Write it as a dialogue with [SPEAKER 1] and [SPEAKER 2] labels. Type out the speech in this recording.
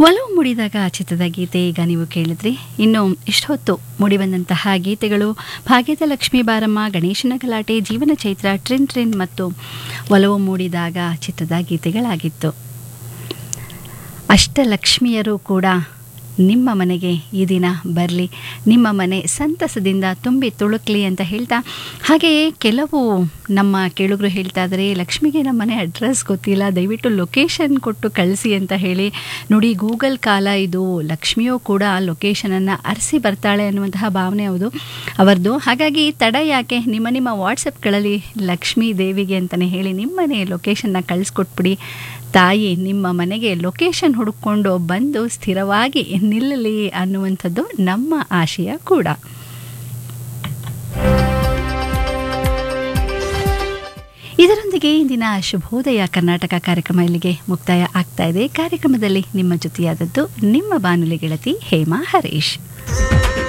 [SPEAKER 1] ಒಲವು ಮುಡಿದಾಗ ಚಿತ್ರದ ಗೀತೆ ಈಗ ನೀವು ಕೇಳಿದ್ರಿ ಇನ್ನು ಇಷ್ಟೊತ್ತು ಮೂಡಿಬಂದಂತಹ ಗೀತೆಗಳು ಭಾಗ್ಯದ ಲಕ್ಷ್ಮೀ ಬಾರಮ್ಮ ಗಣೇಶನ ಗಲಾಟೆ ಜೀವನ ಚೈತ್ರ ಟ್ರಿನ್ ಟ್ರಿನ್ ಮತ್ತು ಒಲವು ಮೂಡಿದಾಗ ಚಿತ್ರದ ಗೀತೆಗಳಾಗಿತ್ತು ಅಷ್ಟಲಕ್ಷ್ಮಿಯರು ಕೂಡ ನಿಮ್ಮ ಮನೆಗೆ ಈ ದಿನ ಬರಲಿ ನಿಮ್ಮ ಮನೆ ಸಂತಸದಿಂದ ತುಂಬಿ ತುಳುಕ್ಲಿ ಅಂತ ಹೇಳ್ತಾ ಹಾಗೆಯೇ ಕೆಲವು ನಮ್ಮ ಕೇಳುಗರು ಹೇಳ್ತಾ ಇದ್ದಾರೆ ಲಕ್ಷ್ಮಿಗೆ ನಮ್ಮ ಮನೆ ಅಡ್ರೆಸ್ ಗೊತ್ತಿಲ್ಲ ದಯವಿಟ್ಟು ಲೊಕೇಶನ್ ಕೊಟ್ಟು ಕಳಿಸಿ ಅಂತ ಹೇಳಿ ನೋಡಿ ಗೂಗಲ್ ಕಾಲ ಇದು ಲಕ್ಷ್ಮಿಯೂ ಕೂಡ ಲೊಕೇಶನನ್ನು ಅರಸಿ ಬರ್ತಾಳೆ ಅನ್ನುವಂತಹ ಭಾವನೆ ಹೌದು ಅವರದು ಹಾಗಾಗಿ ತಡ ಯಾಕೆ ನಿಮ್ಮ ನಿಮ್ಮ ವಾಟ್ಸಪ್ಗಳಲ್ಲಿ ಲಕ್ಷ್ಮೀ ದೇವಿಗೆ ಅಂತಲೇ ಹೇಳಿ ನಿಮ್ಮನೆ ಲೊಕೇಶನ್ನ ಕಳಿಸ್ಕೊಟ್ಬಿಡಿ ತಾಯಿ ನಿಮ್ಮ ಮನೆಗೆ ಲೊಕೇಶನ್ ಹುಡುಕೊಂಡು ಬಂದು ಸ್ಥಿರವಾಗಿ ನಿಲ್ಲಲಿ ಅನ್ನುವಂಥದ್ದು ನಮ್ಮ ಆಶಯ ಕೂಡ ಇದರೊಂದಿಗೆ ಇಂದಿನ ಶುಭೋದಯ ಕರ್ನಾಟಕ ಕಾರ್ಯಕ್ರಮ ಇಲ್ಲಿಗೆ ಮುಕ್ತಾಯ ಆಗ್ತಾ ಇದೆ ಕಾರ್ಯಕ್ರಮದಲ್ಲಿ ನಿಮ್ಮ ಜೊತೆಯಾದದ್ದು ನಿಮ್ಮ ಬಾನುಲಿ ಗೆಳತಿ ಹೇಮಾ ಹರೀಶ್